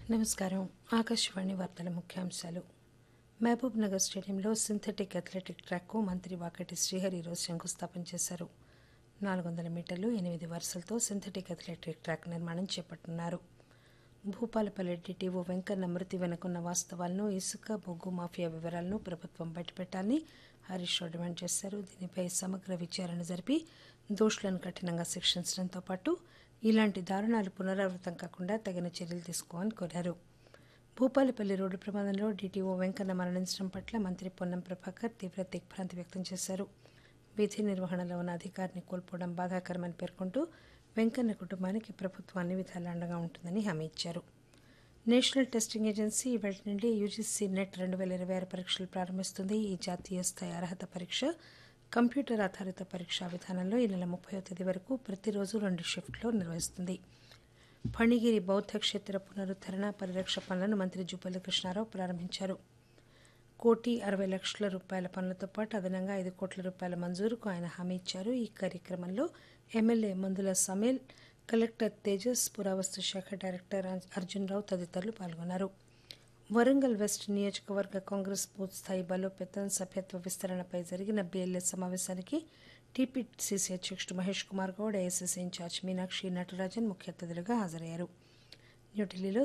నమస్కారం ఆకాశవాణి వార్తల ముఖ్యాంశాలు మహబూబ్ నగర్ స్టేడియంలో సింథటిక్ అథ్లెటిక్ ట్రాక్కు మంత్రి వాకటి శ్రీహరి ఈరోజు శంకుస్థాపన చేశారు నాలుగు వందల మీటర్లు ఎనిమిది వరుసలతో సింథటిక్ అథ్లెటిక్ ట్రాక్ నిర్మాణం చేపట్టనున్నారు భూపాలపల్లి డిటిఓ వెంకన్న మృతి వెనుకున్న వాస్తవాలను ఇసుక బొగ్గు మాఫియా వివరాలను ప్రభుత్వం బయటపెట్టాలని హరీష్ రావు డిమాండ్ చేశారు దీనిపై సమగ్ర విచారణ జరిపి దోషులను కఠినంగా శిక్షించడంతో పాటు ఇలాంటి దారుణాలు పునరావృతం కాకుండా తగిన చర్యలు తీసుకోవాలని కోరారు భూపాలపల్లి రోడ్డు ప్రమాదంలో డీటీఓ వెంకన్న మరణించడం పట్ల మంత్రి పొన్నం ప్రభాకర్ తీవ్ర దిగ్భ్రాంతి వ్యక్తం చేశారు విధి నిర్వహణలో ఉన్న అధికారిని కోల్పోవడం బాధాకరమని పేర్కొంటూ వెంకన్న కుటుంబానికి ప్రభుత్వం అన్ని విధాలా అండగా ఉంటుందని హామీ ఇచ్చారు నేషనల్ టెస్టింగ్ ఏజెన్సీ ఇవాటి నుండి యూజీసీ నెట్ రెండు వేల ఇరవై ఆరు పరీక్షలు ప్రారంభిస్తుంది ఈ జాతీయ స్థాయి అర్హత పరీక్ష కంప్యూటర్ ఆధారిత పరీక్షా విధానంలో ఈ నెల ముప్పై తేదీ వరకు ప్రతిరోజు రెండు షిఫ్ట్లో నిర్వహిస్తుంది ఫణిగిరి బౌద్ధ క్షేత్ర పునరుద్దరణ పరిరక్ష పనులను మంత్రి జూపల్లి కృష్ణారావు ప్రారంభించారు కోటి అరవై లక్షల రూపాయల పనులతో పాటు అదనంగా ఐదు కోట్ల రూపాయల మంజూరుకు ఆయన హామీ ఇచ్చారు ఈ కార్యక్రమంలో ఎమ్మెల్యే మందుల సమీల్ కలెక్టర్ తేజస్ పురావస్తు శాఖ డైరెక్టర్ అర్జున్ రావు తదితరులు పాల్గొన్నారు వరంగల్ వెస్ట్ నియోజకవర్గ కాంగ్రెస్ బూత్ స్థాయి బలోపేతం సభ్యత్వ విస్తరణపై జరిగిన బీఎల్ఎస్ సమావేశానికి టీపీసీసీ అధ్యక్షుడు మహేష్ కుమార్ గౌడ్ ఏఐసీసీ ఇన్ఛార్జ్ మీనాక్షి నటరాజన్ ముఖ్య అతిథులుగా హాజరయ్యారు న్యూఢిల్లీలో